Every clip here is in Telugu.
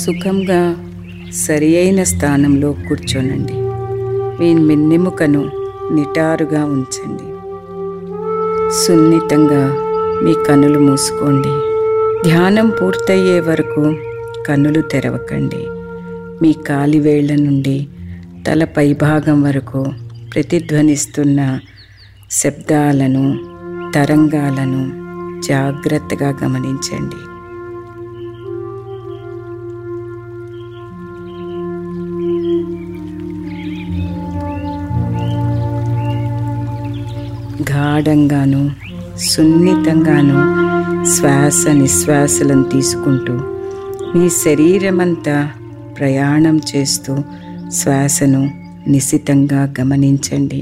సుఖంగా సరి అయిన స్థానంలో కూర్చోనండి మీ మిన్నెముకను నిటారుగా ఉంచండి సున్నితంగా మీ కన్నులు మూసుకోండి ధ్యానం పూర్తయ్యే వరకు కన్నులు తెరవకండి మీ కాలివేళ్ల నుండి తల పైభాగం వరకు ప్రతిధ్వనిస్తున్న శబ్దాలను తరంగాలను జాగ్రత్తగా గమనించండి గాఢంగాను సున్నితంగాను శ్వాస నిశ్వాసలను తీసుకుంటూ మీ శరీరమంతా ప్రయాణం చేస్తూ శ్వాసను నిశితంగా గమనించండి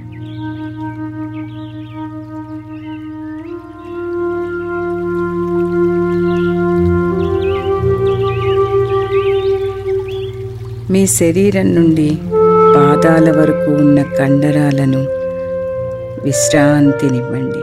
మీ శరీరం నుండి పాదాల వరకు ఉన్న కండరాలను విశ్రాంతినివ్వండి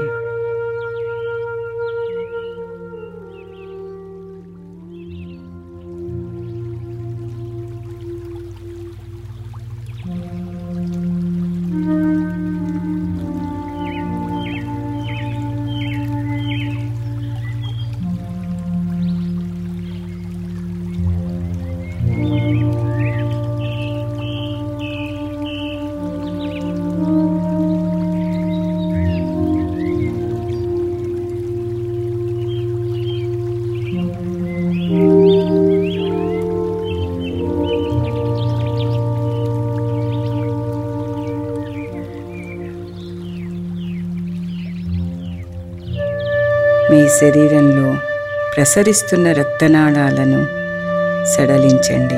మీ శరీరంలో ప్రసరిస్తున్న రక్తనాళాలను సడలించండి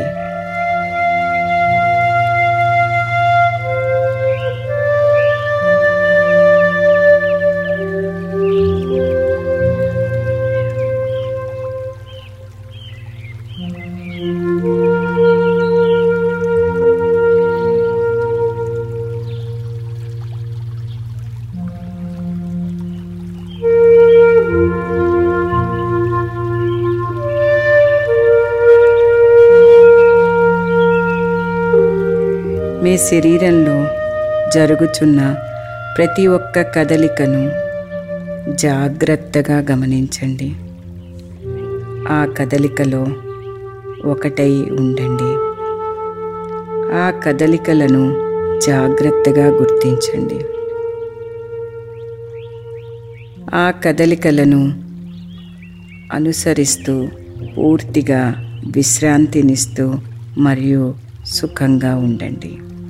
మీ శరీరంలో జరుగుతున్న ప్రతి ఒక్క కదలికను జాగ్రత్తగా గమనించండి ఆ కదలికలో ఒకటై ఉండండి ఆ కదలికలను జాగ్రత్తగా గుర్తించండి ఆ కదలికలను అనుసరిస్తూ పూర్తిగా విశ్రాంతినిస్తూ మరియు సుఖంగా ఉండండి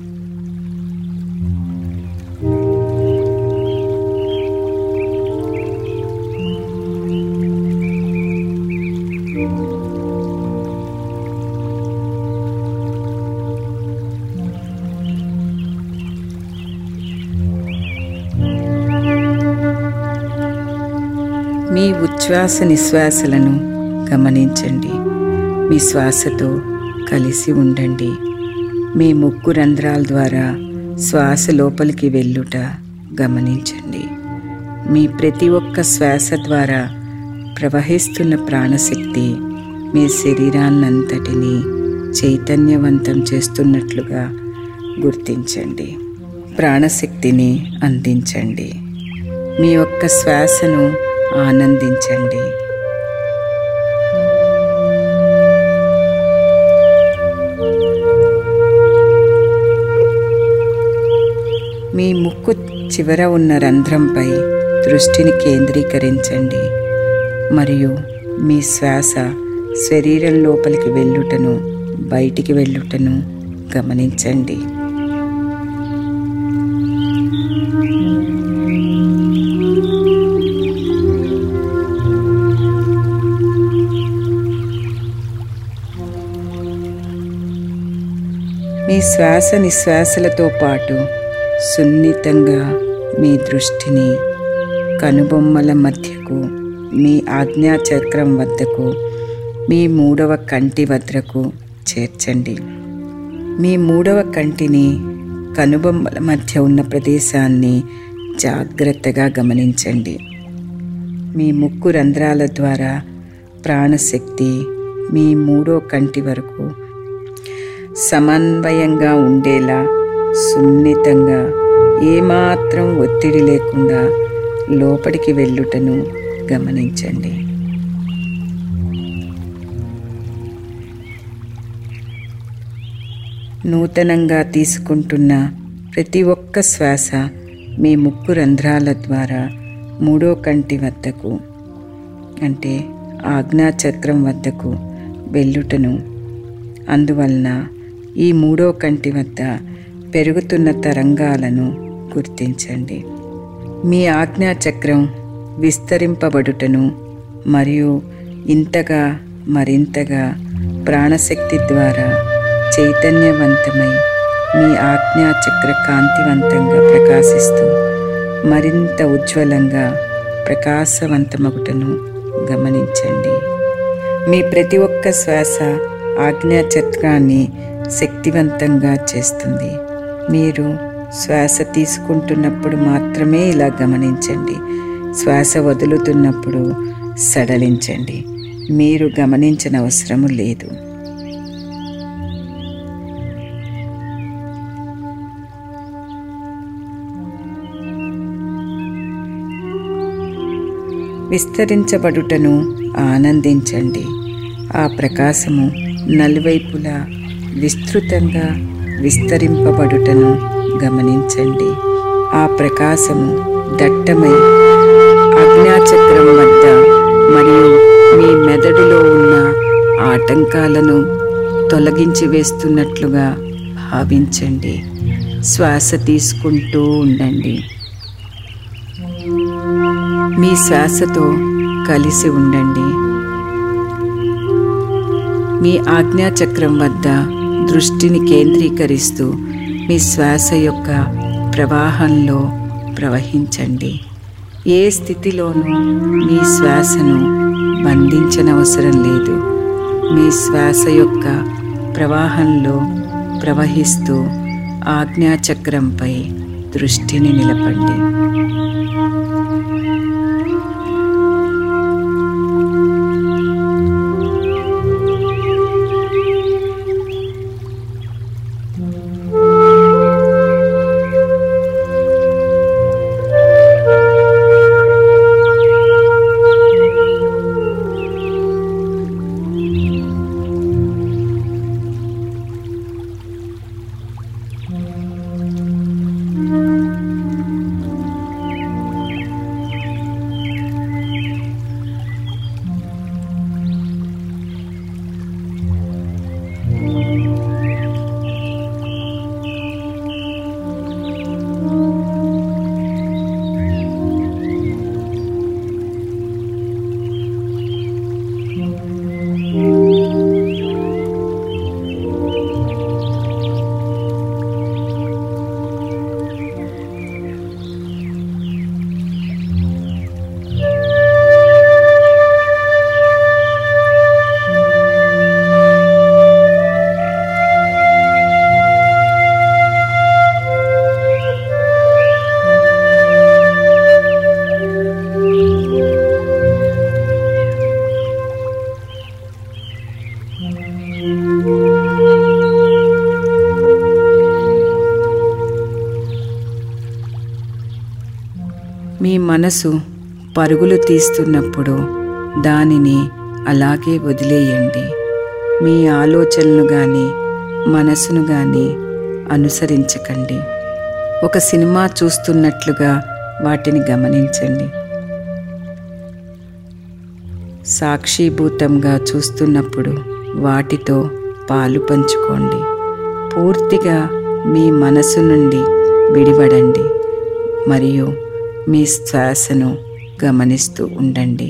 మీ ఉచ్ఛ్వాస నిశ్వాసలను గమనించండి మీ శ్వాసతో కలిసి ఉండండి మీ ముక్కు రంధ్రాల ద్వారా శ్వాస లోపలికి వెళ్ళుట గమనించండి మీ ప్రతి ఒక్క శ్వాస ద్వారా ప్రవహిస్తున్న ప్రాణశక్తి మీ శరీరాన్నంతటినీ చైతన్యవంతం చేస్తున్నట్లుగా గుర్తించండి ప్రాణశక్తిని అందించండి మీ యొక్క శ్వాసను ఆనందించండి మీ ముక్కు చివర ఉన్న రంధ్రంపై దృష్టిని కేంద్రీకరించండి మరియు మీ శ్వాస శరీరం లోపలికి వెళ్ళుటను బయటికి వెళ్ళుటను గమనించండి మీ శ్వాస నిశ్వాసలతో పాటు సున్నితంగా మీ దృష్టిని కనుబొమ్మల మధ్యకు మీ ఆజ్ఞాచక్రం వద్దకు మీ మూడవ కంటి వద్దకు చేర్చండి మీ మూడవ కంటిని కనుబొమ్మల మధ్య ఉన్న ప్రదేశాన్ని జాగ్రత్తగా గమనించండి మీ ముక్కు రంధ్రాల ద్వారా ప్రాణశక్తి మీ మూడో కంటి వరకు సమన్వయంగా ఉండేలా సున్నితంగా ఏమాత్రం ఒత్తిడి లేకుండా లోపలికి వెళ్ళుటను గమనించండి నూతనంగా తీసుకుంటున్న ప్రతి ఒక్క శ్వాస మీ ముక్కు రంధ్రాల ద్వారా మూడో కంటి వద్దకు అంటే ఆజ్ఞాచక్రం వద్దకు వెళ్ళుటను అందువలన ఈ మూడో కంటి వద్ద పెరుగుతున్న తరంగాలను గుర్తించండి మీ ఆజ్ఞాచక్రం విస్తరింపబడుటను మరియు ఇంతగా మరింతగా ప్రాణశక్తి ద్వారా చైతన్యవంతమై మీ ఆజ్ఞాచక్ర కాంతివంతంగా ప్రకాశిస్తూ మరింత ఉజ్వలంగా ప్రకాశవంతమగుటను గమనించండి మీ ప్రతి ఒక్క శ్వాస ఆజ్ఞాచక్రాన్ని శక్తివంతంగా చేస్తుంది మీరు శ్వాస తీసుకుంటున్నప్పుడు మాత్రమే ఇలా గమనించండి శ్వాస వదులుతున్నప్పుడు సడలించండి మీరు గమనించిన అవసరము లేదు విస్తరించబడుటను ఆనందించండి ఆ ప్రకాశము నలువైపులా విస్తృతంగా విస్తరింపబడుటను గమనించండి ఆ ప్రకాశము దట్టమై అజ్ఞాచక్రం వద్ద మరియు మీ మెదడులో ఉన్న ఆటంకాలను తొలగించి వేస్తున్నట్లుగా భావించండి శ్వాస తీసుకుంటూ ఉండండి మీ శ్వాసతో కలిసి ఉండండి మీ ఆజ్ఞాచక్రం వద్ద దృష్టిని కేంద్రీకరిస్తూ మీ శ్వాస యొక్క ప్రవాహంలో ప్రవహించండి ఏ స్థితిలోనూ మీ శ్వాసను బంధించనవసరం లేదు మీ శ్వాస యొక్క ప్రవాహంలో ప్రవహిస్తూ ఆజ్ఞాచక్రంపై దృష్టిని నిలపండి మీ మనసు పరుగులు తీస్తున్నప్పుడు దానిని అలాగే వదిలేయండి మీ ఆలోచనలు కానీ మనసును కానీ అనుసరించకండి ఒక సినిమా చూస్తున్నట్లుగా వాటిని గమనించండి సాక్షిభూతంగా చూస్తున్నప్పుడు వాటితో పాలు పంచుకోండి పూర్తిగా మీ మనసు నుండి విడివడండి మరియు మీ శ్వాసను గమనిస్తూ ఉండండి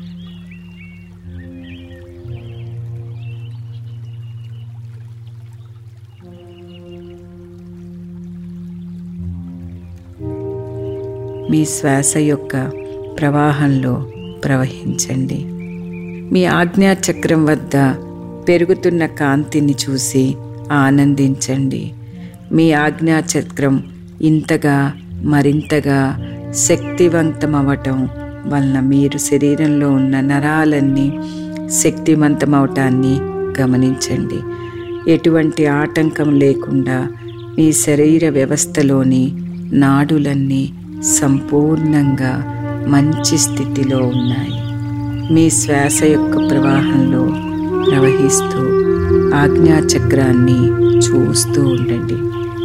మీ శ్వాస యొక్క ప్రవాహంలో ప్రవహించండి మీ ఆజ్ఞాచక్రం వద్ద పెరుగుతున్న కాంతిని చూసి ఆనందించండి మీ ఆజ్ఞాచక్రం ఇంతగా మరింతగా శక్తివంతమవటం వలన మీరు శరీరంలో ఉన్న నరాలన్నీ శక్తివంతమవటాన్ని గమనించండి ఎటువంటి ఆటంకం లేకుండా మీ శరీర వ్యవస్థలోని నాడులన్నీ సంపూర్ణంగా మంచి స్థితిలో ఉన్నాయి మీ శ్వాస యొక్క ప్రవాహంలో ప్రవహిస్తూ ఆజ్ఞాచక్రాన్ని చూస్తూ ఉండండి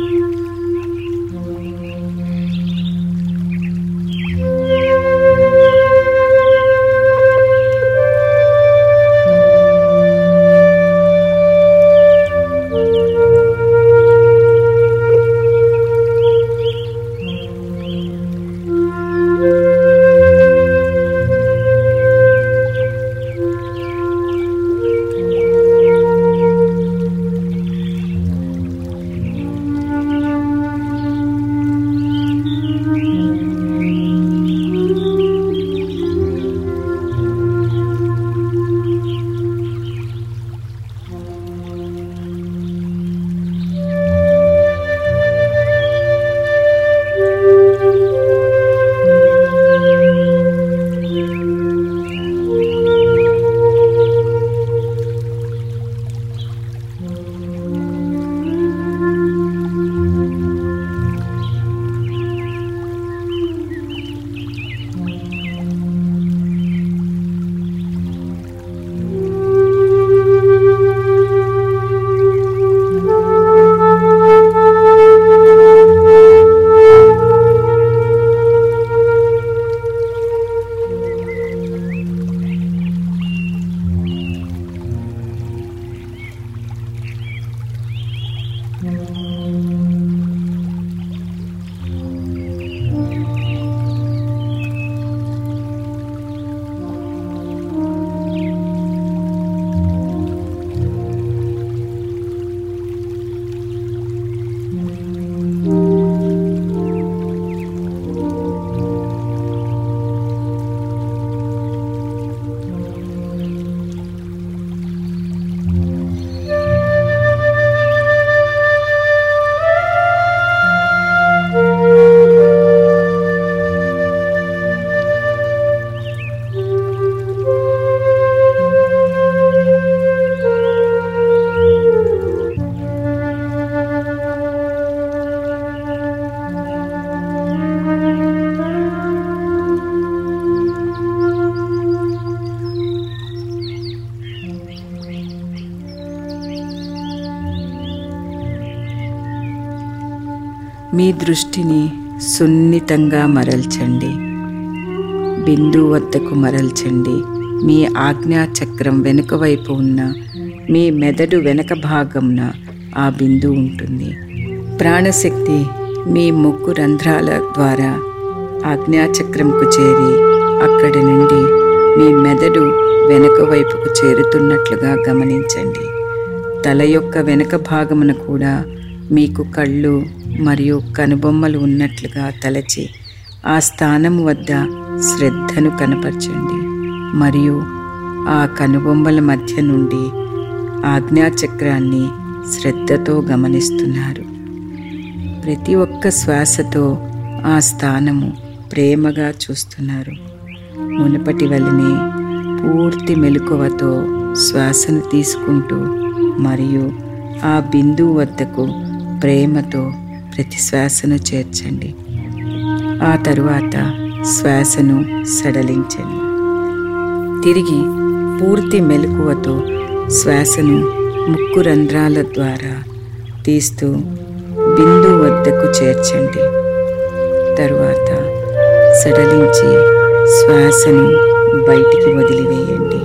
మీ దృష్టిని సున్నితంగా మరల్చండి బిందు వద్దకు మరల్చండి మీ ఆజ్ఞాచక్రం వెనుక వైపు ఉన్న మీ మెదడు వెనక భాగంన ఆ బిందు ఉంటుంది ప్రాణశక్తి మీ ముక్కు రంధ్రాల ద్వారా ఆజ్ఞాచక్రంకు చేరి అక్కడి నుండి మీ మెదడు వెనుక వైపుకు చేరుతున్నట్లుగా గమనించండి తల యొక్క వెనుక భాగమున కూడా మీకు కళ్ళు మరియు కనుబొమ్మలు ఉన్నట్లుగా తలచి ఆ స్థానం వద్ద శ్రద్ధను కనపరచండి మరియు ఆ కనుబొమ్మల మధ్య నుండి ఆజ్ఞాచక్రాన్ని శ్రద్ధతో గమనిస్తున్నారు ప్రతి ఒక్క శ్వాసతో ఆ స్థానము ప్రేమగా చూస్తున్నారు మునుపటి వలనే పూర్తి మెలకువతో శ్వాసను తీసుకుంటూ మరియు ఆ బిందువు వద్దకు ప్రేమతో ప్రతి శ్వాసను చేర్చండి ఆ తరువాత శ్వాసను సడలించండి తిరిగి పూర్తి మెలకువతో శ్వాసను ముక్కు రంధ్రాల ద్వారా తీస్తూ బిందు వద్దకు చేర్చండి తరువాత సడలించి శ్వాసను బయటికి వదిలివేయండి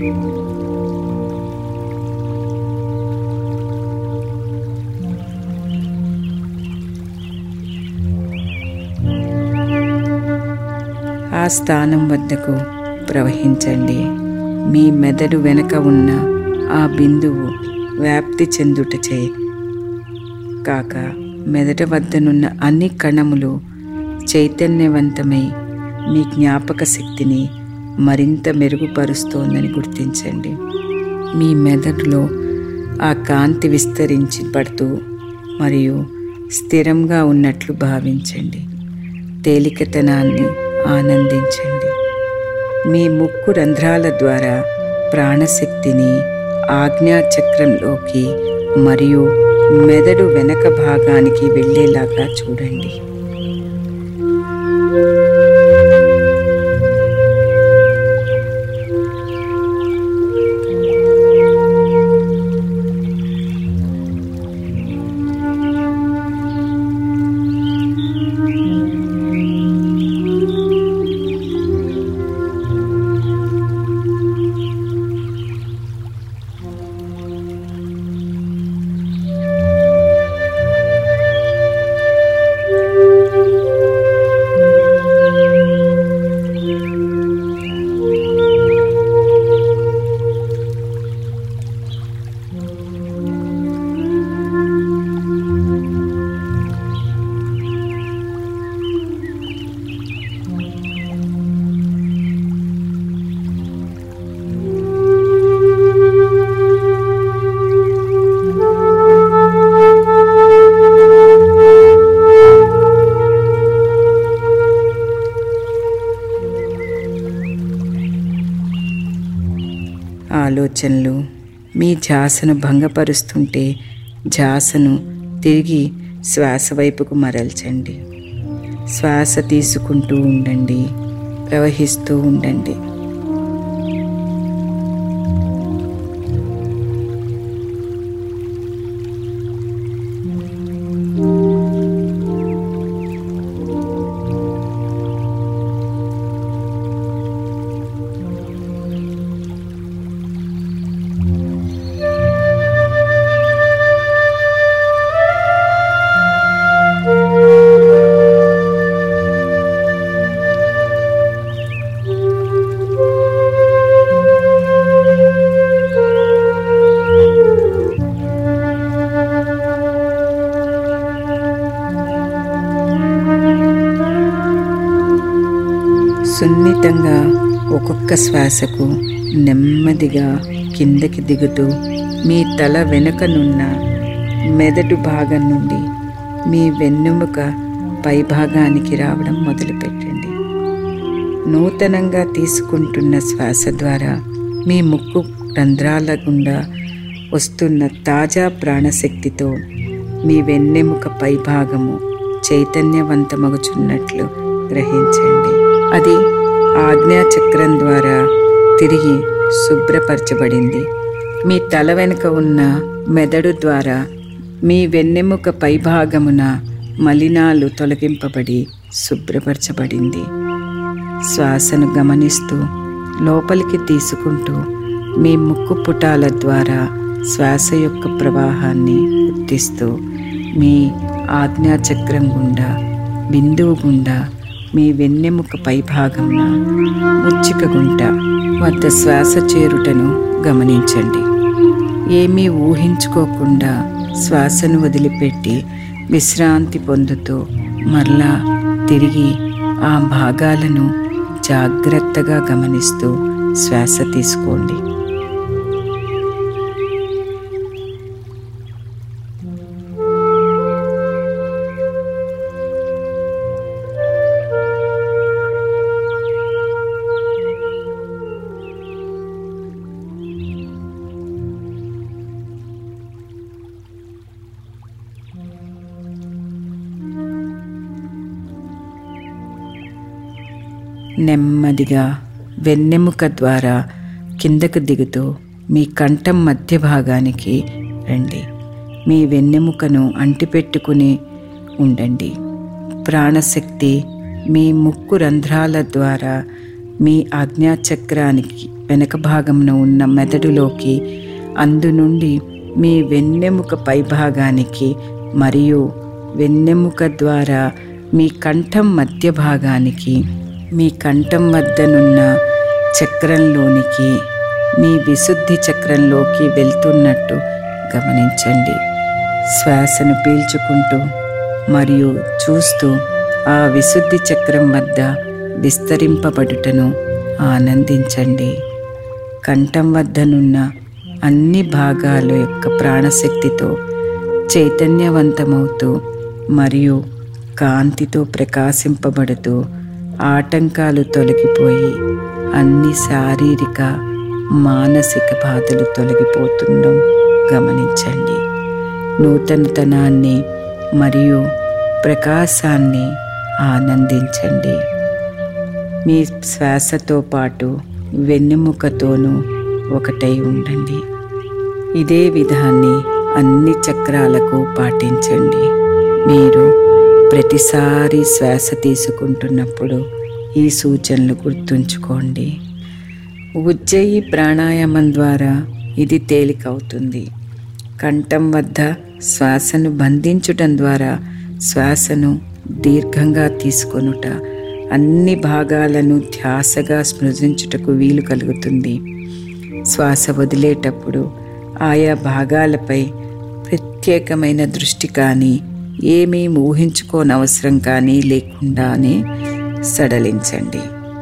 ఆ స్థానం వద్దకు ప్రవహించండి మీ మెదడు వెనక ఉన్న ఆ బిందువు వ్యాప్తి చెందుటచే కాక మెదడు వద్దనున్న అన్ని కణములు చైతన్యవంతమై మీ జ్ఞాపక శక్తిని మరింత మెరుగుపరుస్తోందని గుర్తించండి మీ మెదడులో ఆ కాంతి విస్తరించి పడుతూ మరియు స్థిరంగా ఉన్నట్లు భావించండి తేలికతనాన్ని ఆనందించండి మీ ముక్కు రంధ్రాల ద్వారా ప్రాణశక్తిని ఆజ్ఞాచక్రంలోకి మరియు మెదడు వెనక భాగానికి వెళ్ళేలాగా చూడండి ఆలోచనలు మీ ధ్యాసను భంగపరుస్తుంటే ధ్యాసను తిరిగి శ్వాస వైపుకు మరల్చండి శ్వాస తీసుకుంటూ ఉండండి ప్రవహిస్తూ ఉండండి సున్నితంగా ఒక్కొక్క శ్వాసకు నెమ్మదిగా కిందకి దిగుతూ మీ తల వెనుకనున్న మెదడు భాగం నుండి మీ వెన్నెముక పై భాగానికి రావడం మొదలుపెట్టండి నూతనంగా తీసుకుంటున్న శ్వాస ద్వారా మీ ముక్కు రంధ్రాల గుండా వస్తున్న తాజా ప్రాణశక్తితో మీ వెన్నెముక పై భాగము చైతన్యవంతమగుచున్నట్లు గ్రహించండి అది ఆజ్ఞాచక్రం ద్వారా తిరిగి శుభ్రపరచబడింది మీ తల వెనుక ఉన్న మెదడు ద్వారా మీ వెన్నెముక పైభాగమున మలినాలు తొలగింపబడి శుభ్రపరచబడింది శ్వాసను గమనిస్తూ లోపలికి తీసుకుంటూ మీ ముక్కు పుటాల ద్వారా శ్వాస యొక్క ప్రవాహాన్ని గుర్తిస్తూ మీ ఆజ్ఞాచక్రం గుండా బిందువు గుండా మీ వెన్నెముక పైభాగంన ముచ్చిక గుంట వద్ద శ్వాస చేరుటను గమనించండి ఏమీ ఊహించుకోకుండా శ్వాసను వదిలిపెట్టి విశ్రాంతి పొందుతూ మరలా తిరిగి ఆ భాగాలను జాగ్రత్తగా గమనిస్తూ శ్వాస తీసుకోండి నెమ్మదిగా వెన్నెముక ద్వారా కిందకు దిగుతూ మీ కంఠం మధ్య భాగానికి రండి మీ వెన్నెముకను అంటిపెట్టుకుని ఉండండి ప్రాణశక్తి మీ ముక్కు రంధ్రాల ద్వారా మీ ఆజ్ఞాచక్రానికి వెనక భాగంలో ఉన్న మెదడులోకి అందు నుండి మీ వెన్నెముక పైభాగానికి మరియు వెన్నెముక ద్వారా మీ కంఠం మధ్య భాగానికి మీ కంఠం వద్దనున్న చక్రంలోనికి మీ విశుద్ధి చక్రంలోకి వెళ్తున్నట్టు గమనించండి శ్వాసను పీల్చుకుంటూ మరియు చూస్తూ ఆ విశుద్ధి చక్రం వద్ద విస్తరింపబడుటను ఆనందించండి కంఠం వద్దనున్న అన్ని భాగాల యొక్క ప్రాణశక్తితో చైతన్యవంతమవుతూ మరియు కాంతితో ప్రకాశింపబడుతూ ఆటంకాలు తొలగిపోయి అన్ని శారీరక మానసిక బాధలు తొలగిపోతుండడం గమనించండి నూతనతనాన్ని మరియు ప్రకాశాన్ని ఆనందించండి మీ శ్వాసతో పాటు వెన్నెముకతోనూ ఒకటై ఉండండి ఇదే విధాన్ని అన్ని చక్రాలకు పాటించండి మీరు ప్రతిసారి శ్వాస తీసుకుంటున్నప్పుడు ఈ సూచనలు గుర్తుంచుకోండి ఉజ్జయి ప్రాణాయామం ద్వారా ఇది తేలికవుతుంది కంఠం వద్ద శ్వాసను బంధించటం ద్వారా శ్వాసను దీర్ఘంగా తీసుకొనుట అన్ని భాగాలను ధ్యాసగా స్మృతించుటకు వీలు కలుగుతుంది శ్వాస వదిలేటప్పుడు ఆయా భాగాలపై ప్రత్యేకమైన దృష్టి కానీ ఏమీ ఊహించుకోనవసరం కానీ లేకుండానే సడలించండి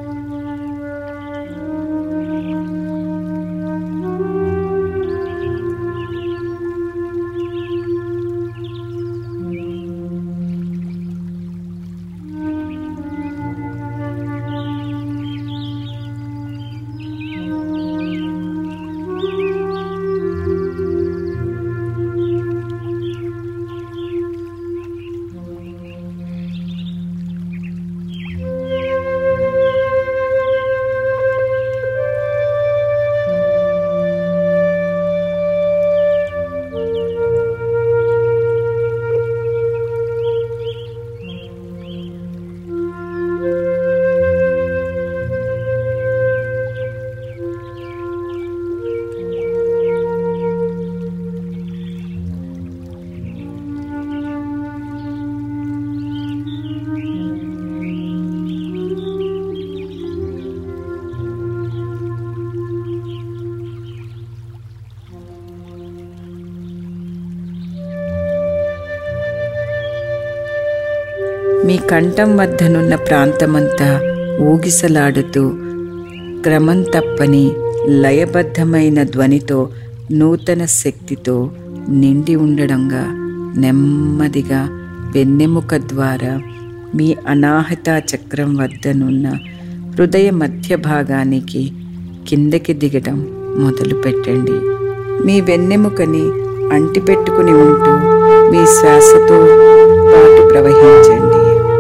మీ కంఠం వద్దనున్న ప్రాంతమంతా ఊగిసలాడుతూ క్రమం తప్పని లయబద్ధమైన ధ్వనితో నూతన శక్తితో నిండి ఉండడంగా నెమ్మదిగా వెన్నెముక ద్వారా మీ అనాహత చక్రం వద్దనున్న హృదయ మధ్య భాగానికి కిందకి దిగడం మొదలు పెట్టండి మీ వెన్నెముకని అంటిపెట్టుకుని ఉంటూ మీ శ్వాసతో పాటు ప్రవహించండి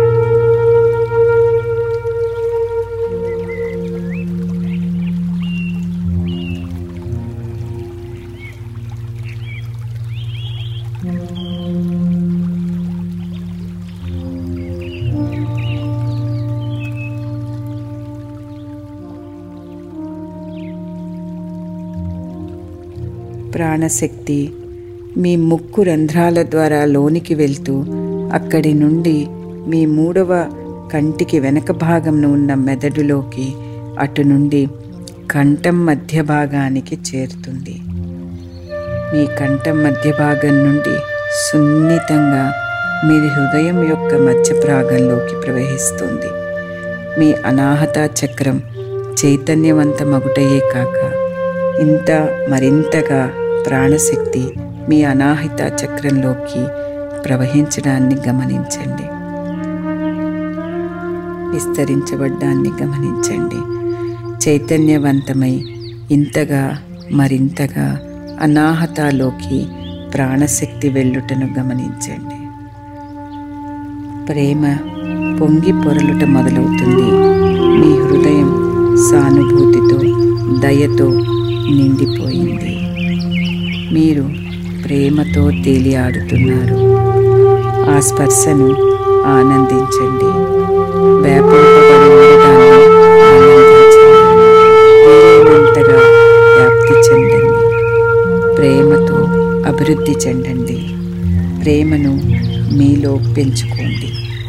ప్రాణశక్తి మీ ముక్కు రంధ్రాల ద్వారా లోనికి వెళ్తూ అక్కడి నుండి మీ మూడవ కంటికి వెనక భాగంలో ఉన్న మెదడులోకి అటు నుండి కంఠం మధ్య భాగానికి చేరుతుంది మీ కంఠం మధ్య భాగం నుండి సున్నితంగా మీ హృదయం యొక్క మధ్య భాగంలోకి ప్రవహిస్తుంది మీ అనాహత చక్రం చైతన్యవంతమగుటయే కాక ఇంత మరింతగా ప్రాణశక్తి మీ అనాహిత చక్రంలోకి ప్రవహించడాన్ని గమనించండి విస్తరించబడ్డాన్ని గమనించండి చైతన్యవంతమై ఇంతగా మరింతగా అనాహతలోకి ప్రాణశక్తి వెళ్ళుటను గమనించండి ప్రేమ పొంగి పొరలుట మొదలవుతుంది మీ హృదయం సానుభూతితో దయతో నిండిపోయింది మీరు ప్రేమతో తేలియాడుతున్నారు ఆ స్పర్శను ఆనందించండి వేపడబడి ఉండడాన్ని ఆనందించండి వీలైనంత ప్రేమతో అభివృద్ధి చెందండి ప్రేమను మీలో పెంచుకోండి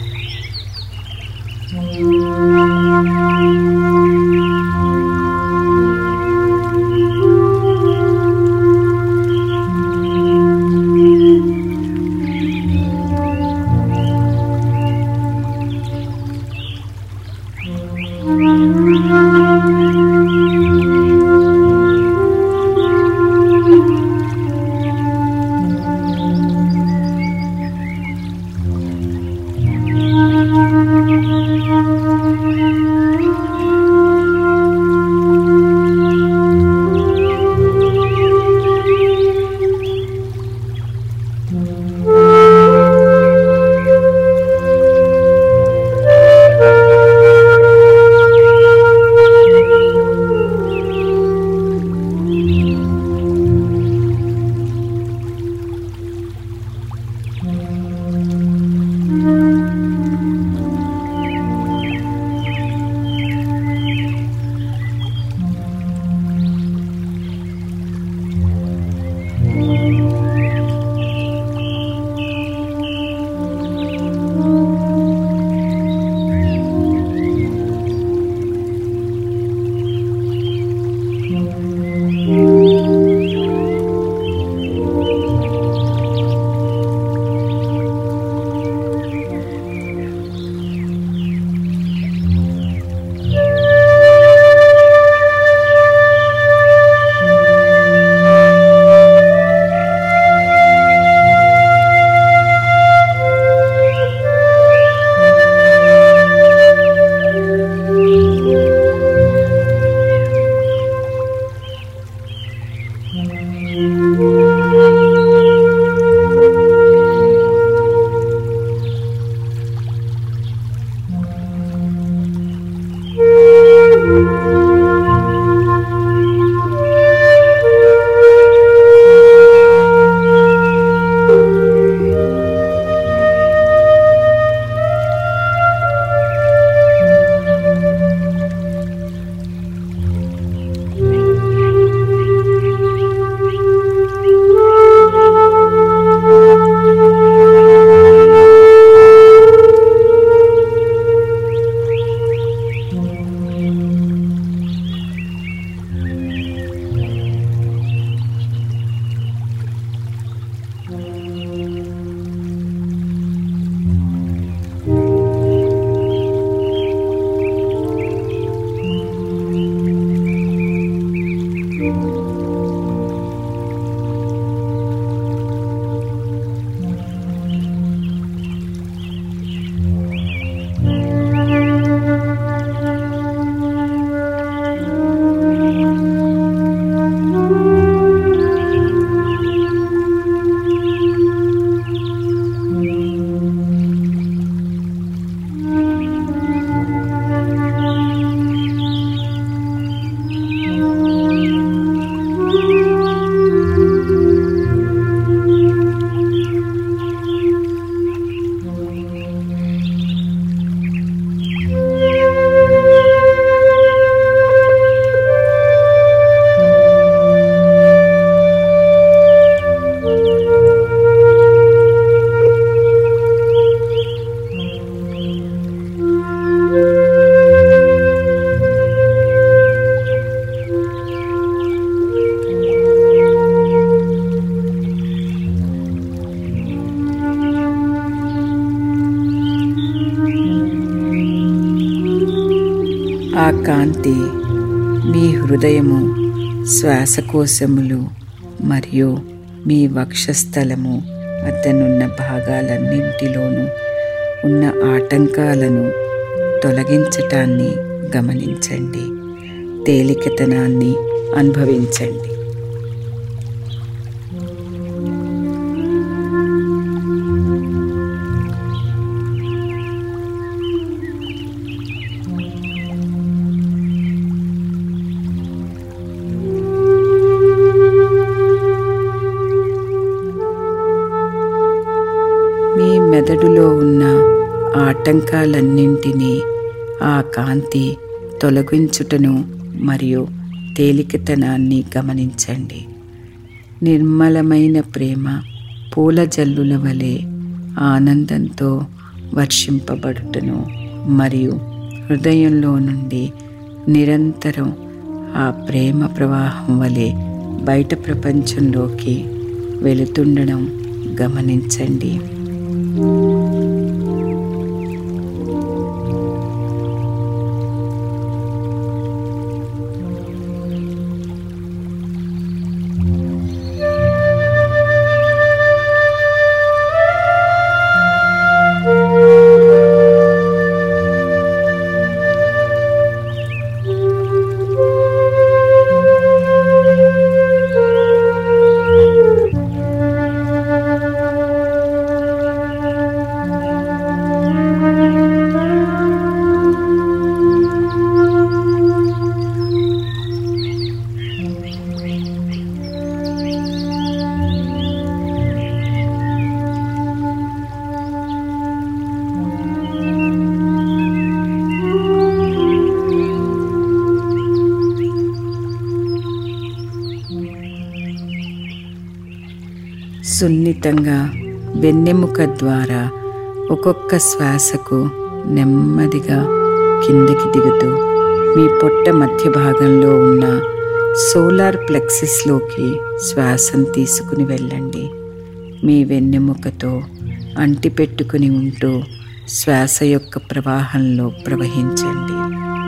ఆ కాంతి మీ హృదయము శ్వాసకోశములు మరియు మీ వక్షస్థలము వద్దనున్న భాగాలన్నింటిలోనూ ఉన్న ఆటంకాలను తొలగించటాన్ని గమనించండి తేలికతనాన్ని అనుభవించండి మీ మెదడులో ఉన్న ఆటంకాలన్నింటినీ ఆ కాంతి తొలగించుటను మరియు తేలికతనాన్ని గమనించండి నిర్మలమైన ప్రేమ పూల జల్లుల వలె ఆనందంతో వర్షింపబడుటను మరియు హృదయంలో నుండి నిరంతరం ఆ ప్రేమ ప్రవాహం వలె బయట ప్రపంచంలోకి వెళుతుండడం గమనించండి సున్నితంగా వెన్నెముక ద్వారా ఒక్కొక్క శ్వాసకు నెమ్మదిగా కిందకి దిగుతూ మీ పొట్ట మధ్య భాగంలో ఉన్న సోలార్ ప్లెక్సిస్లోకి శ్వాసను తీసుకుని వెళ్ళండి మీ వెన్నెముకతో అంటిపెట్టుకుని ఉంటూ శ్వాస యొక్క ప్రవాహంలో ప్రవహించండి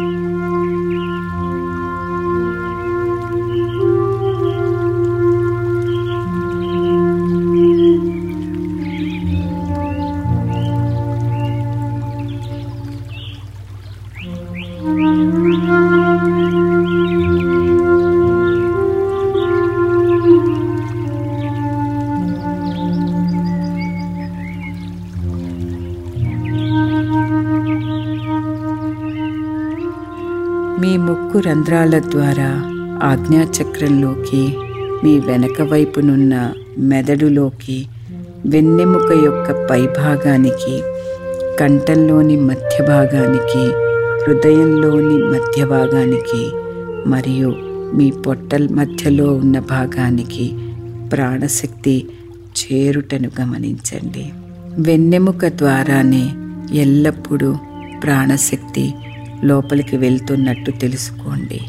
మీ ముక్కు రంధ్రాల ద్వారా ఆజ్ఞాచక్రంలోకి మీ వెనక వైపునున్న మెదడులోకి వెన్నెముక యొక్క పైభాగానికి కంఠంలోని మధ్య భాగానికి హృదయంలోని మధ్య భాగానికి మరియు మీ పొట్టల మధ్యలో ఉన్న భాగానికి ప్రాణశక్తి చేరుటను గమనించండి వెన్నెముక ద్వారానే ఎల్లప్పుడూ ప్రాణశక్తి లోపలికి వెళ్తున్నట్టు తెలుసుకోండి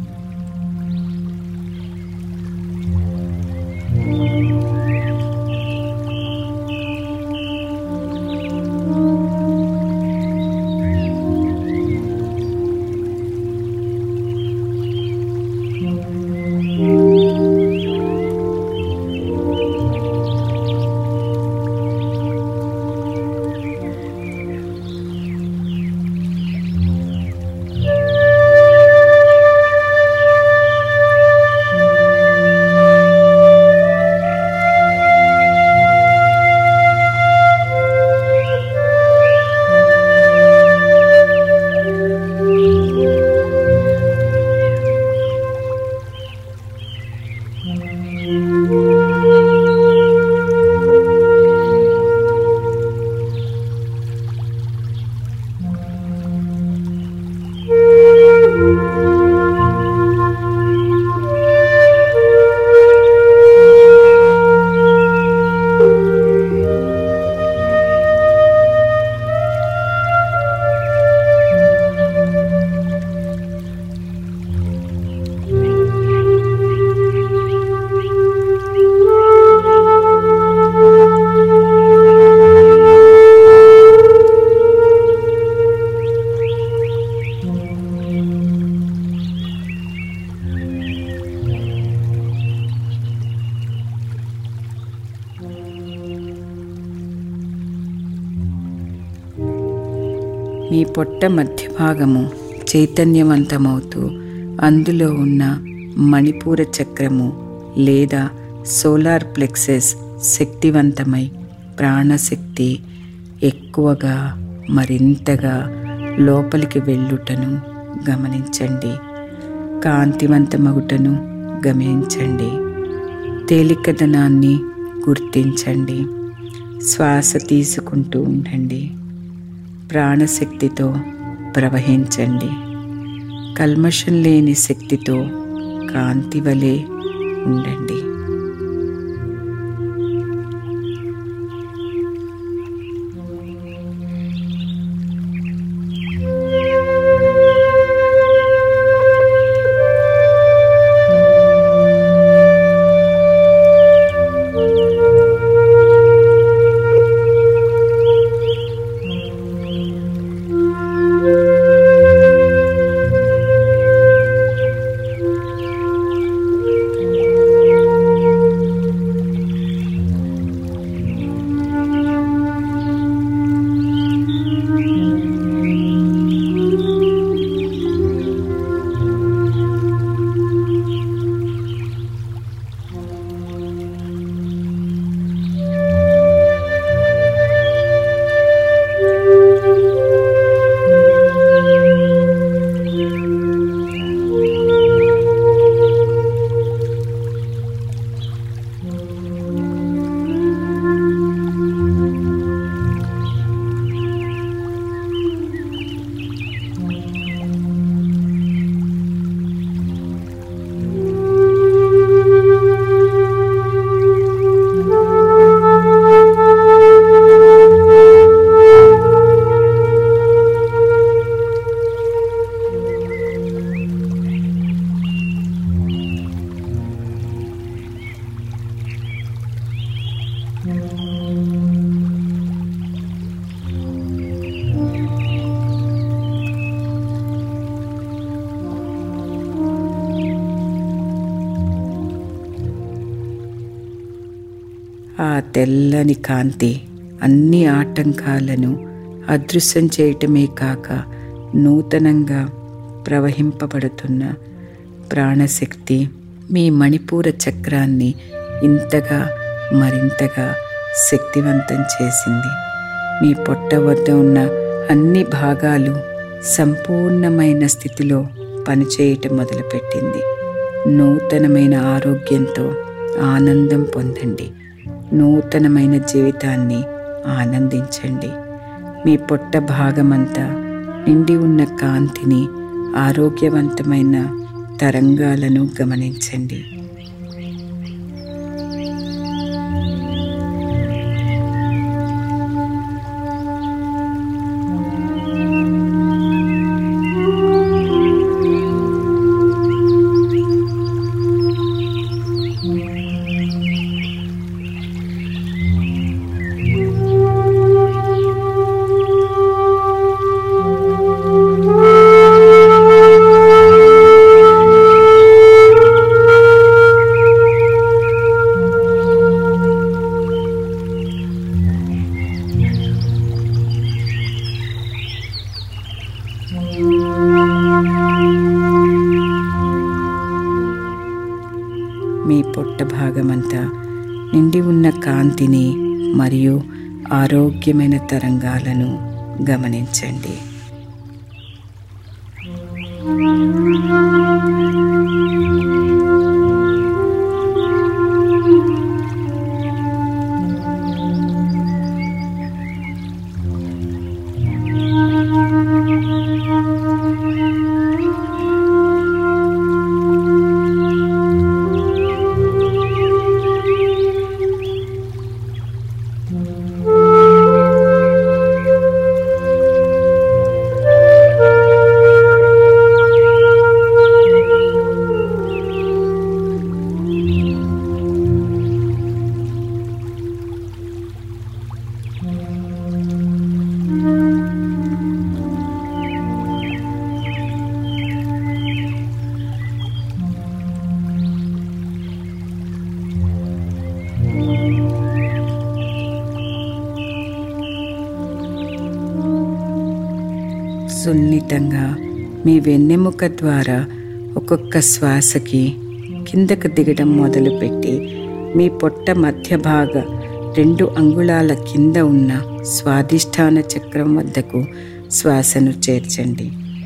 మీ పొట్ట మధ్య భాగము చైతన్యవంతమవుతూ అందులో ఉన్న మణిపూర చక్రము లేదా సోలార్ ప్లెక్సెస్ శక్తివంతమై ప్రాణశక్తి ఎక్కువగా మరింతగా లోపలికి వెళ్ళుటను గమనించండి కాంతివంతమగుటను గమనించండి తేలికదనాన్ని గుర్తించండి శ్వాస తీసుకుంటూ ఉండండి ప్రాణశక్తితో ప్రవహించండి కల్మషం లేని శక్తితో కాంతి వలె ఉండండి ఆ తెల్లని కాంతి అన్ని ఆటంకాలను అదృశ్యం చేయటమే కాక నూతనంగా ప్రవహింపబడుతున్న ప్రాణశక్తి మీ మణిపూర చక్రాన్ని ఇంతగా మరింతగా శక్తివంతం చేసింది మీ పొట్ట వద్ద ఉన్న అన్ని భాగాలు సంపూర్ణమైన స్థితిలో పనిచేయటం మొదలుపెట్టింది నూతనమైన ఆరోగ్యంతో ఆనందం పొందండి నూతనమైన జీవితాన్ని ఆనందించండి మీ పొట్ట భాగమంతా నిండి ఉన్న కాంతిని ఆరోగ్యవంతమైన తరంగాలను గమనించండి మీ పొట్ట భాగమంతా నిండి ఉన్న కాంతిని మరియు ఆరోగ్యమైన తరంగాలను గమనించండి సున్నితంగా మీ వెన్నెముక ద్వారా ఒక్కొక్క శ్వాసకి కిందకు దిగడం మొదలుపెట్టి మీ పొట్ట మధ్య భాగ రెండు అంగుళాల కింద ఉన్న స్వాదిష్టాన చక్రం వద్దకు శ్వాసను చేర్చండి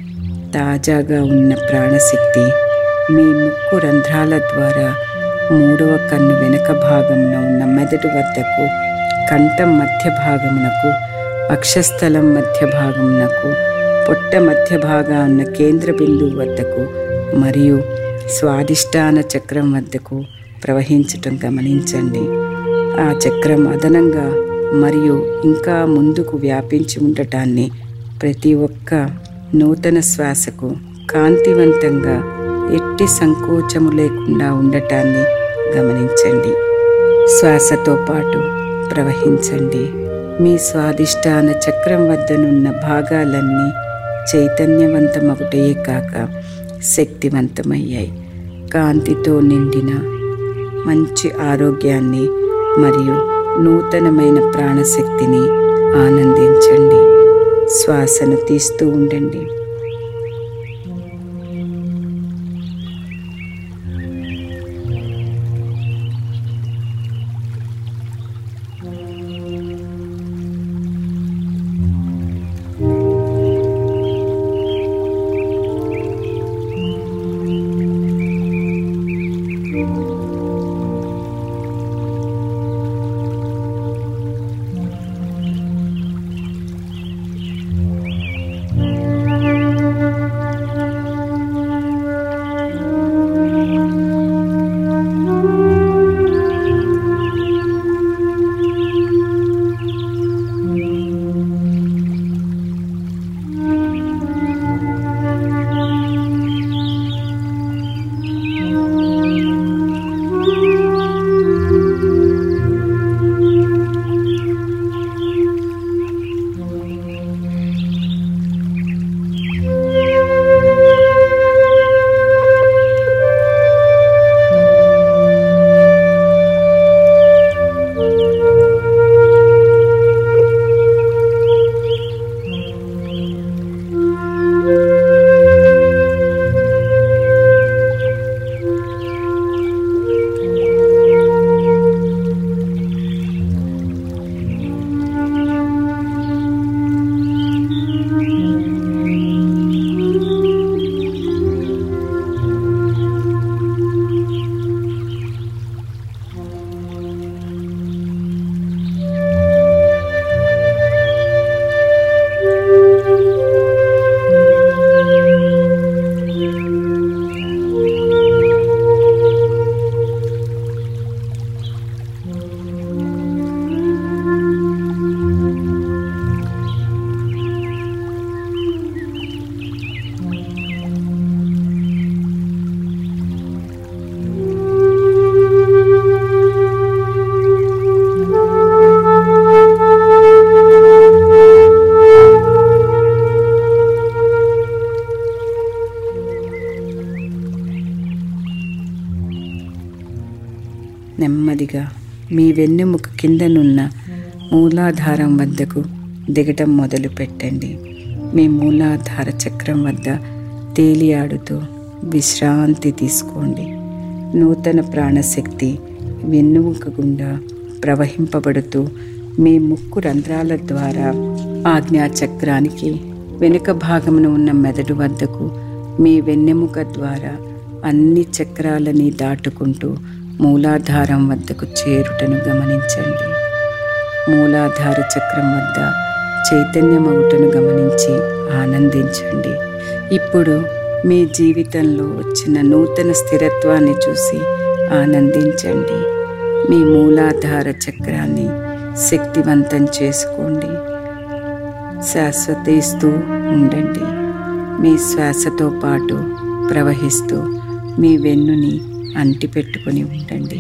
తాజాగా ఉన్న ప్రాణశక్తి మీ ముక్కు రంధ్రాల ద్వారా మూడవ కన్ను వెనుక భాగమున ఉన్న మెదడు వద్దకు కంఠం మధ్య భాగమునకు వక్షస్థలం మధ్య భాగమునకు పొట్ట మధ్య భాగా ఉన్న కేంద్ర బిందువు వద్దకు మరియు స్వాదిష్టాన చక్రం వద్దకు ప్రవహించటం గమనించండి ఆ చక్రం అదనంగా మరియు ఇంకా ముందుకు వ్యాపించి ఉండటాన్ని ప్రతి ఒక్క నూతన శ్వాసకు కాంతివంతంగా ఎట్టి సంకోచము లేకుండా ఉండటాన్ని గమనించండి శ్వాసతో పాటు ప్రవహించండి మీ స్వాదిష్టాన చక్రం వద్దనున్న భాగాలన్నీ చైతన్యవంతమొకటే కాక శక్తివంతమయ్యాయి కాంతితో నిండిన మంచి ఆరోగ్యాన్ని మరియు నూతనమైన ప్రాణశక్తిని ఆనందించండి శ్వాసను తీస్తూ ఉండండి నెమ్మదిగా మీ వెన్నెముక కిందనున్న మూలాధారం వద్దకు దిగటం మొదలు పెట్టండి మీ మూలాధార చక్రం వద్ద తేలియాడుతూ విశ్రాంతి తీసుకోండి నూతన ప్రాణశక్తి వెన్నుముక గుండా ప్రవహింపబడుతూ మీ ముక్కు రంధ్రాల ద్వారా ఆజ్ఞా చక్రానికి వెనుక భాగమున ఉన్న మెదడు వద్దకు మీ వెన్నెముక ద్వారా అన్ని చక్రాలని దాటుకుంటూ మూలాధారం వద్దకు చేరుటను గమనించండి మూలాధార చక్రం వద్ద చైతన్యమవుటను గమనించి ఆనందించండి ఇప్పుడు మీ జీవితంలో వచ్చిన నూతన స్థిరత్వాన్ని చూసి ఆనందించండి మీ మూలాధార చక్రాన్ని శక్తివంతం చేసుకోండి శాశ్వతిస్తూ ఉండండి మీ శ్వాసతో పాటు ప్రవహిస్తూ మీ వెన్నుని అంటిపెట్టుకొని ఉండండి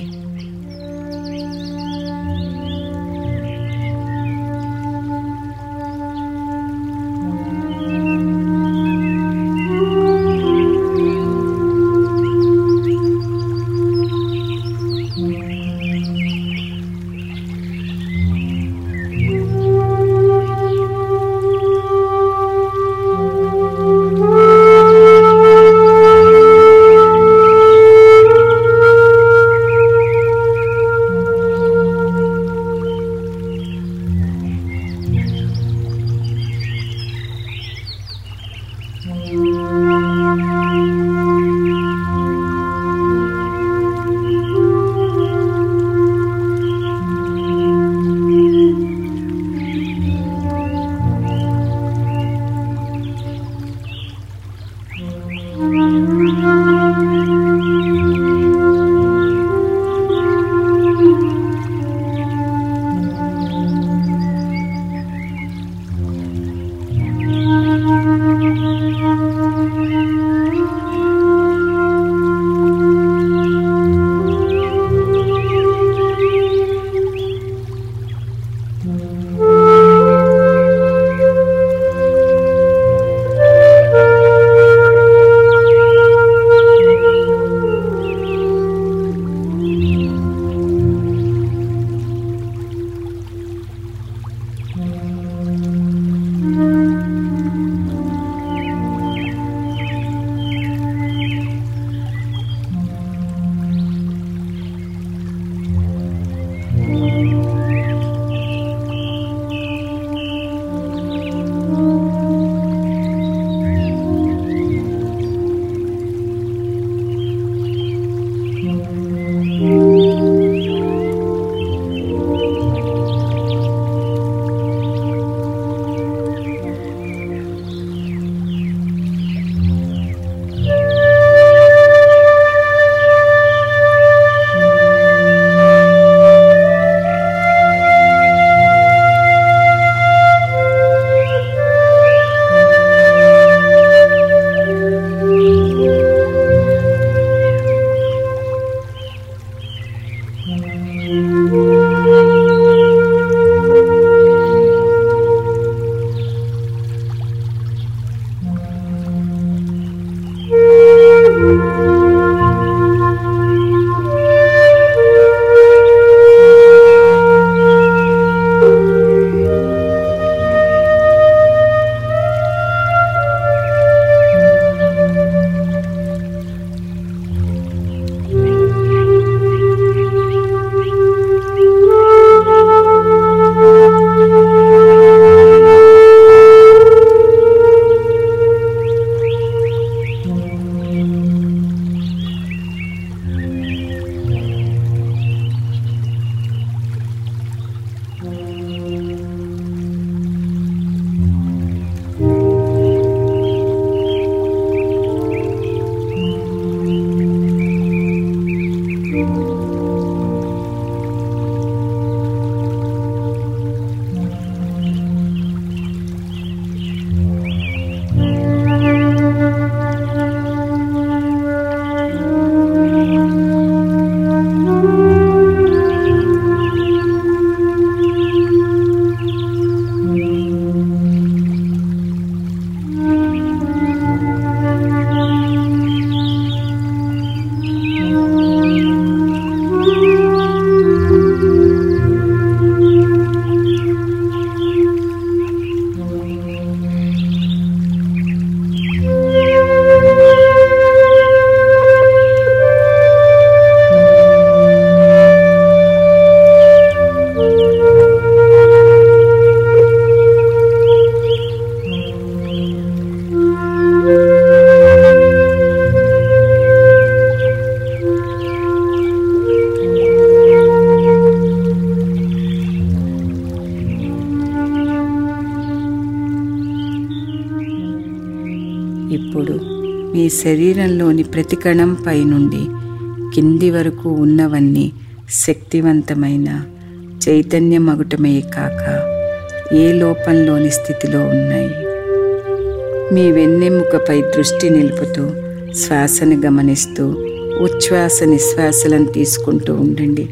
మీ శరీరంలోని ప్రతి కణంపై నుండి కింది వరకు ఉన్నవన్నీ శక్తివంతమైన చైతన్యమగుటమే కాక ఏ లోపంలోని స్థితిలో ఉన్నాయి మీ వెన్నెముకపై దృష్టి నిలుపుతూ శ్వాసను గమనిస్తూ ఉచ్ఛ్వాస నిశ్వాసలను తీసుకుంటూ ఉండండి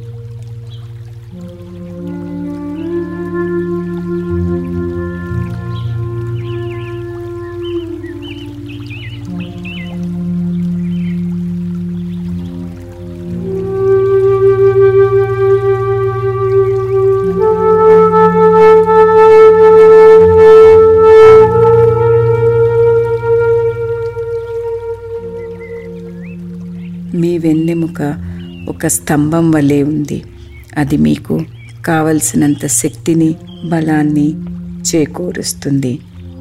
మీ వెన్నెముక ఒక స్తంభం వలె ఉంది అది మీకు కావలసినంత శక్తిని బలాన్ని చేకూరుస్తుంది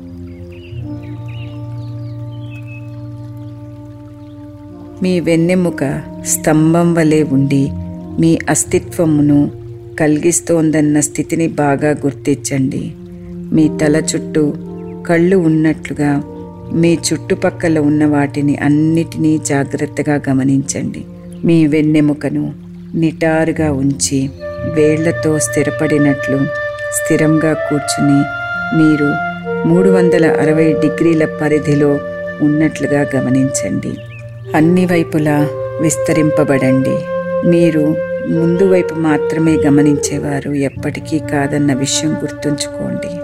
మీ వెన్నెముక స్తంభం వలె ఉండి మీ అస్తిత్వమును కలిగిస్తోందన్న స్థితిని బాగా గుర్తించండి మీ తల చుట్టూ కళ్ళు ఉన్నట్లుగా మీ చుట్టుపక్కల ఉన్న వాటిని అన్నిటినీ జాగ్రత్తగా గమనించండి మీ వెన్నెముకను నిటారుగా ఉంచి వేళ్లతో స్థిరపడినట్లు స్థిరంగా కూర్చుని మీరు మూడు వందల అరవై డిగ్రీల పరిధిలో ఉన్నట్లుగా గమనించండి అన్ని వైపులా విస్తరింపబడండి మీరు ముందు వైపు మాత్రమే గమనించేవారు ఎప్పటికీ కాదన్న విషయం గుర్తుంచుకోండి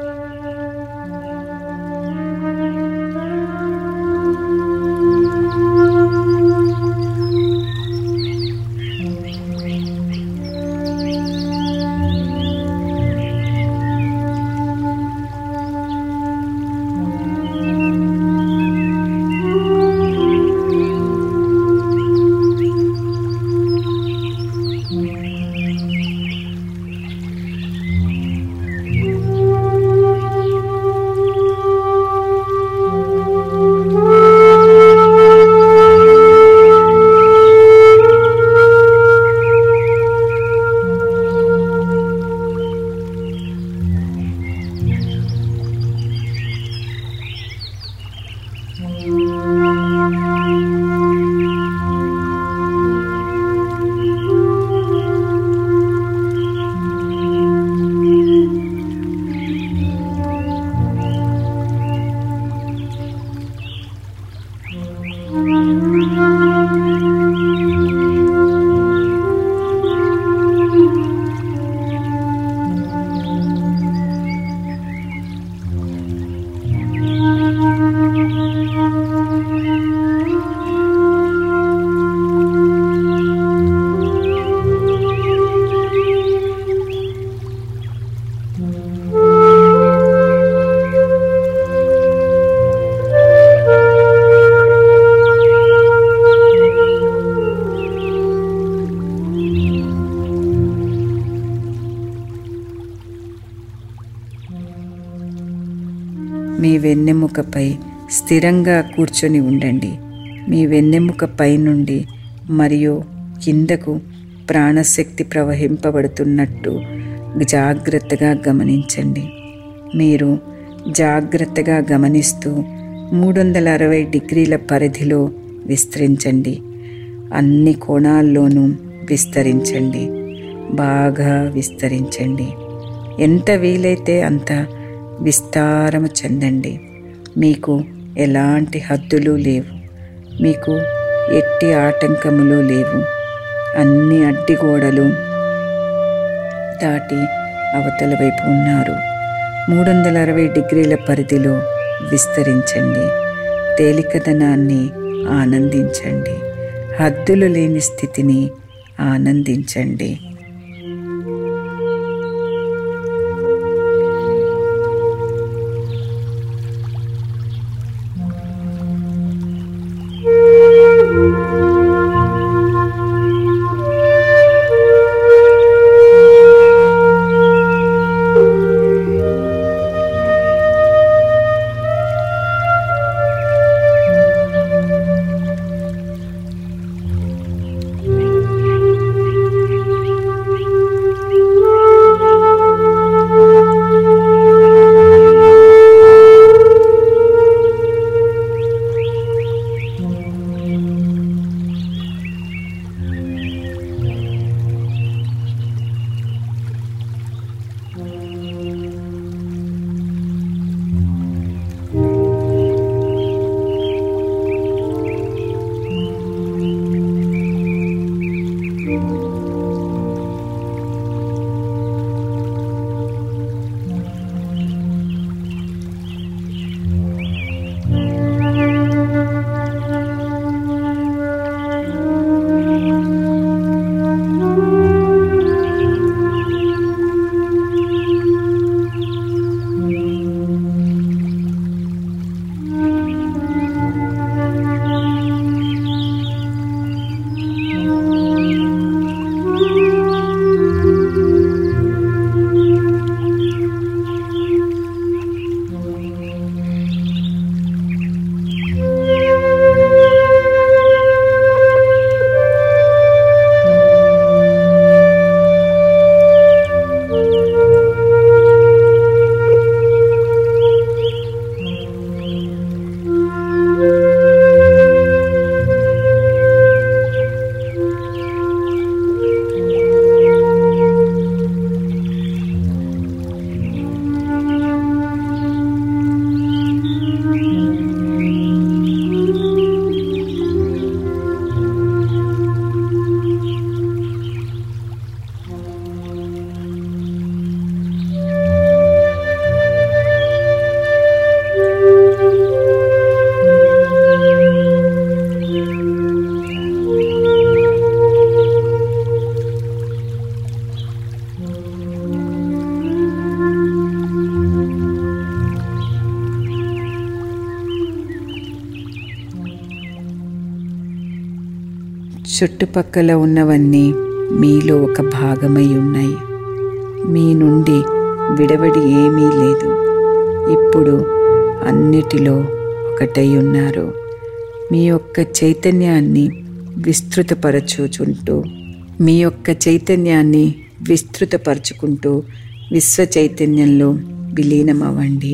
మీ వెన్నెముకపై స్థిరంగా కూర్చొని ఉండండి మీ వెన్నెముక పై నుండి మరియు కిందకు ప్రాణశక్తి ప్రవహింపబడుతున్నట్టు జాగ్రత్తగా గమనించండి మీరు జాగ్రత్తగా గమనిస్తూ మూడు వందల అరవై డిగ్రీల పరిధిలో విస్తరించండి అన్ని కోణాల్లోనూ విస్తరించండి బాగా విస్తరించండి ఎంత వీలైతే అంత విస్తారము చెందండి మీకు ఎలాంటి హద్దులు లేవు మీకు ఎట్టి ఆటంకములు లేవు అన్ని అడ్డిగోడలు దాటి అవతల వైపు ఉన్నారు మూడు వందల అరవై డిగ్రీల పరిధిలో విస్తరించండి తేలికదనాన్ని ఆనందించండి హద్దులు లేని స్థితిని ఆనందించండి చుట్టుపక్కల ఉన్నవన్నీ మీలో ఒక భాగమై ఉన్నాయి మీ నుండి విడవడి ఏమీ లేదు ఇప్పుడు అన్నిటిలో ఒకటై ఉన్నారు మీ యొక్క చైతన్యాన్ని విస్తృతపరచుచుంటూ మీ యొక్క చైతన్యాన్ని విస్తృతపరచుకుంటూ విశ్వ చైతన్యంలో విలీనమవ్వండి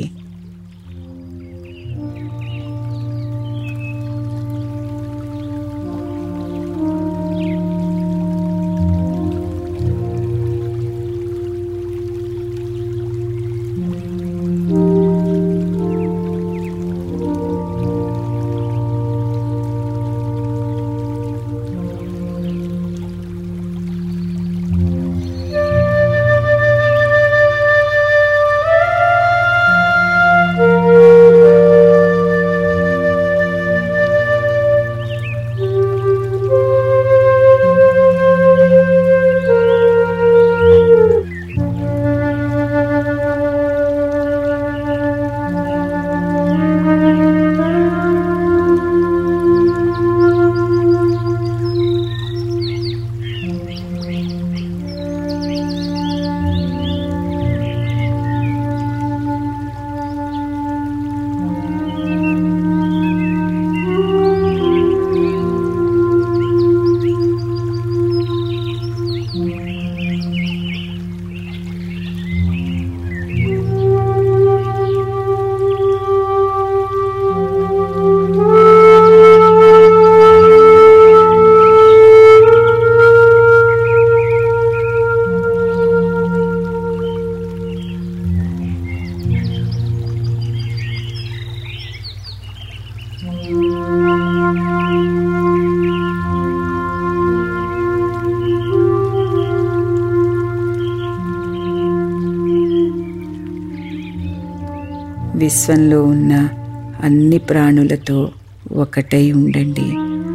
విశ్వంలో ఉన్న అన్ని ప్రాణులతో ఒకటై ఉండండి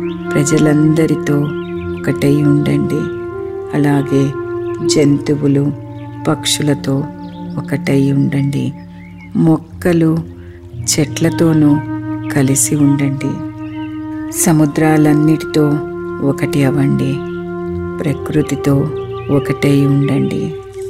ప్రజలందరితో ఒకటై ఉండండి అలాగే జంతువులు పక్షులతో ఒకటై ఉండండి మొక్కలు చెట్లతోనూ కలిసి ఉండండి సముద్రాలన్నిటితో ఒకటి అవ్వండి ప్రకృతితో ఒకటై ఉండండి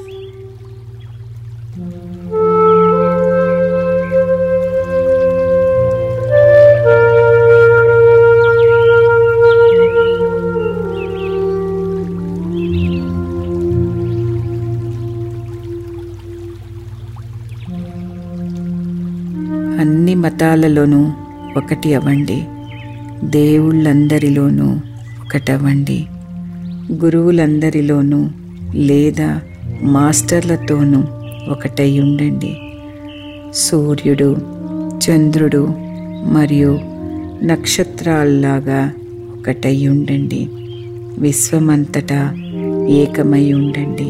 అన్ని మతాలలోనూ ఒకటి అవ్వండి దేవుళ్ళందరిలోనూ ఒకటవ్వండి గురువులందరిలోనూ లేదా మాస్టర్లతోనూ ఒకటై ఉండండి సూర్యుడు చంద్రుడు మరియు నక్షత్రాల్లాగా ఒకటై ఉండండి విశ్వమంతటా ఏకమై ఉండండి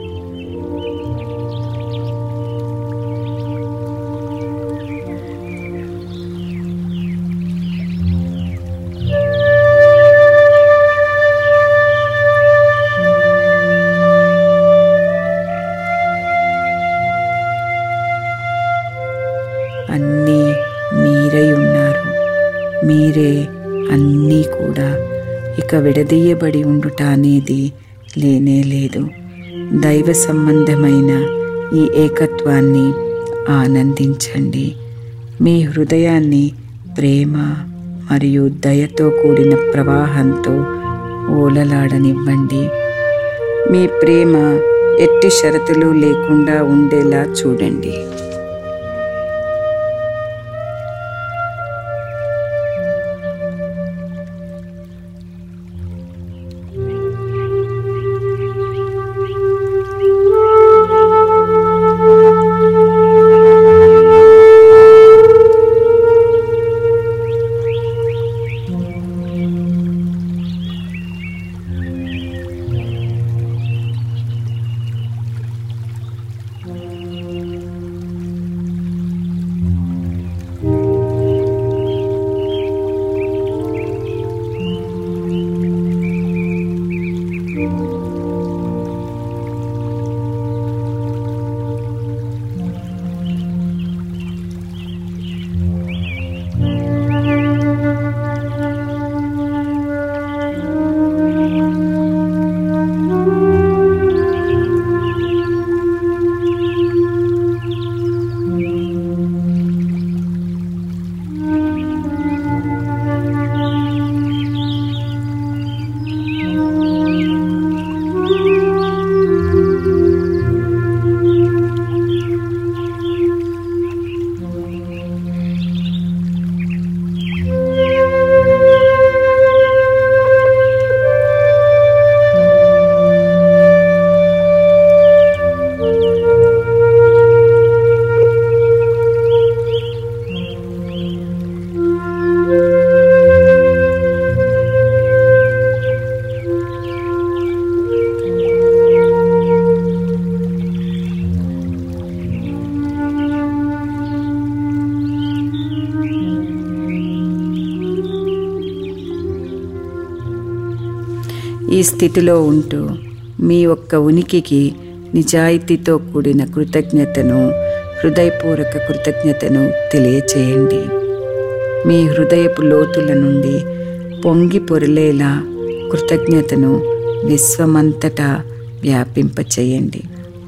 అన్నీ మీరై ఉన్నారు మీరే అన్నీ కూడా ఇక విడదీయబడి ఉండుట అనేది లేనే లేదు దైవ సంబంధమైన ఈ ఏకత్వాన్ని ఆనందించండి మీ హృదయాన్ని ప్రేమ మరియు దయతో కూడిన ప్రవాహంతో ఓలలాడనివ్వండి మీ ప్రేమ ఎట్టి షరతులు లేకుండా ఉండేలా చూడండి ఈ స్థితిలో ఉంటూ మీ ఒక్క ఉనికికి నిజాయితీతో కూడిన కృతజ్ఞతను హృదయపూర్వక కృతజ్ఞతను తెలియచేయండి మీ హృదయపు లోతుల నుండి పొంగి పొరలేలా కృతజ్ఞతను విశ్వమంతటా వ్యాపింపచేయండి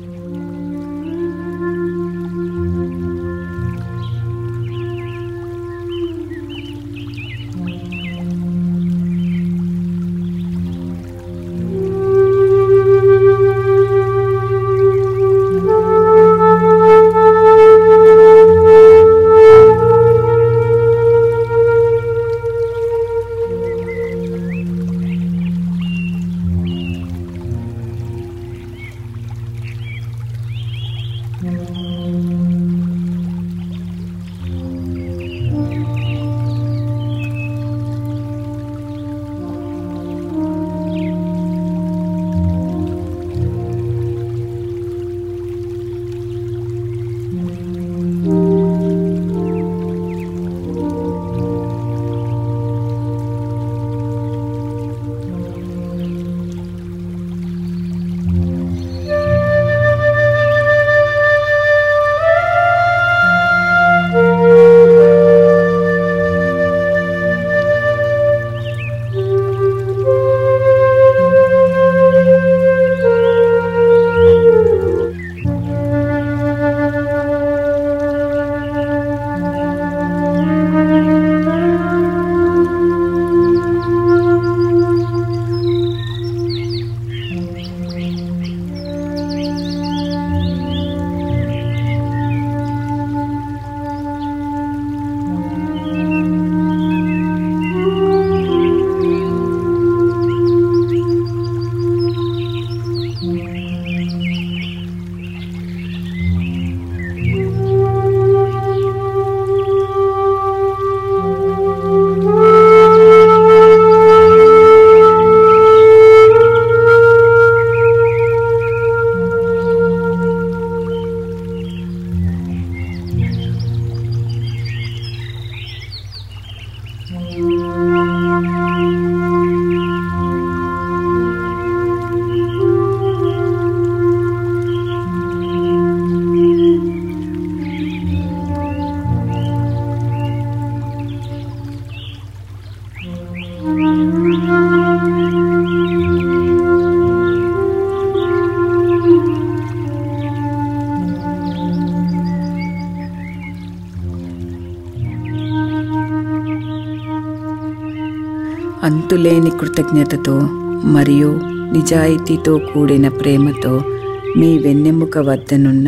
అంతులేని కృతజ్ఞతతో మరియు నిజాయితీతో కూడిన ప్రేమతో మీ వెన్నెముక వద్దనున్న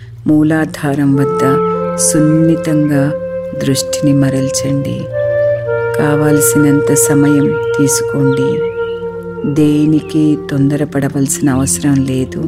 మూలాధారం వద్ద సున్నితంగా దృష్టిని మరల్చండి కావాల్సినంత సమయం తీసుకోండి దేనికి తొందరపడవలసిన అవసరం లేదు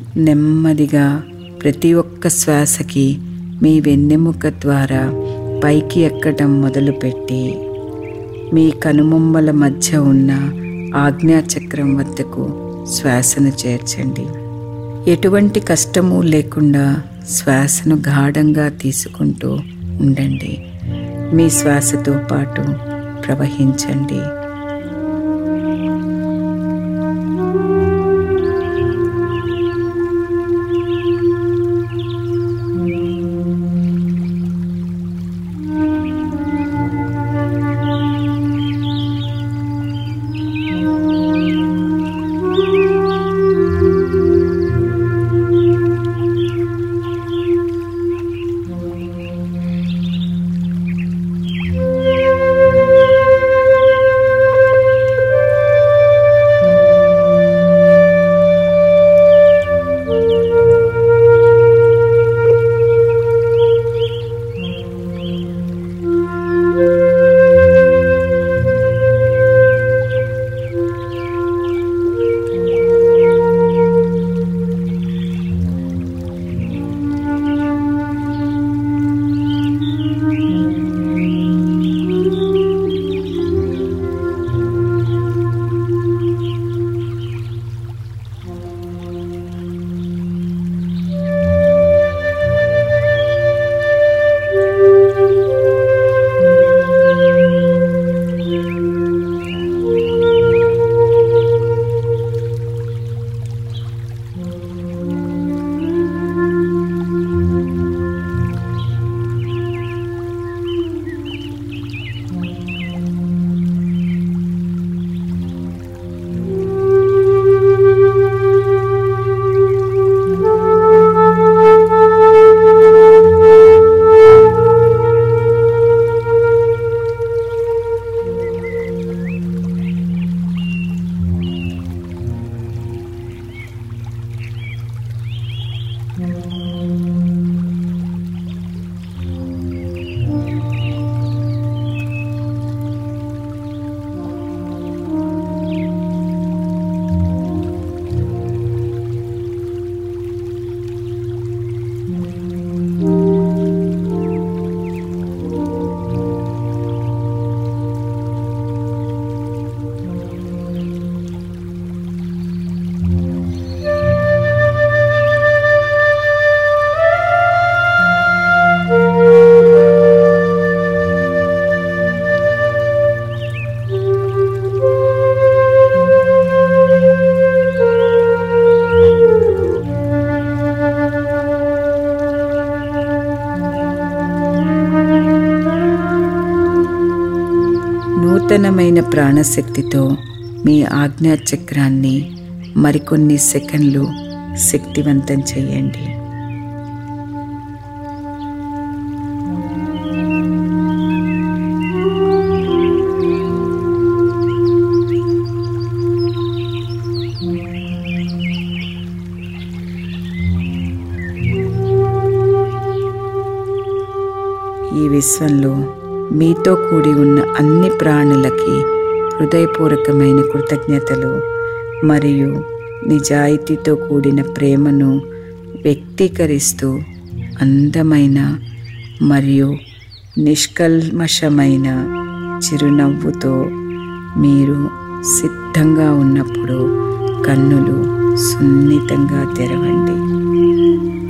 నెమ్మదిగా ప్రతి ఒక్క శ్వాసకి మీ వెన్నెముక ద్వారా పైకి ఎక్కడం మొదలుపెట్టి మీ కనుమొమ్మల మధ్య ఉన్న ఆజ్ఞాచక్రం వద్దకు శ్వాసను చేర్చండి ఎటువంటి కష్టము లేకుండా శ్వాసను గాఢంగా తీసుకుంటూ ఉండండి మీ శ్వాసతో పాటు ప్రవహించండి నూతనమైన ప్రాణశక్తితో మీ ఆజ్ఞాచక్రాన్ని మరికొన్ని సెకండ్లు శక్తివంతం చేయండి ఈ విశ్వంలో మీతో కూడి ఉన్న అన్ని ప్రాణులకి హృదయపూర్వకమైన కృతజ్ఞతలు మరియు నిజాయితీతో కూడిన ప్రేమను వ్యక్తీకరిస్తూ అందమైన మరియు నిష్కల్మషమైన చిరునవ్వుతో మీరు సిద్ధంగా ఉన్నప్పుడు కన్నులు సున్నితంగా తెరవండి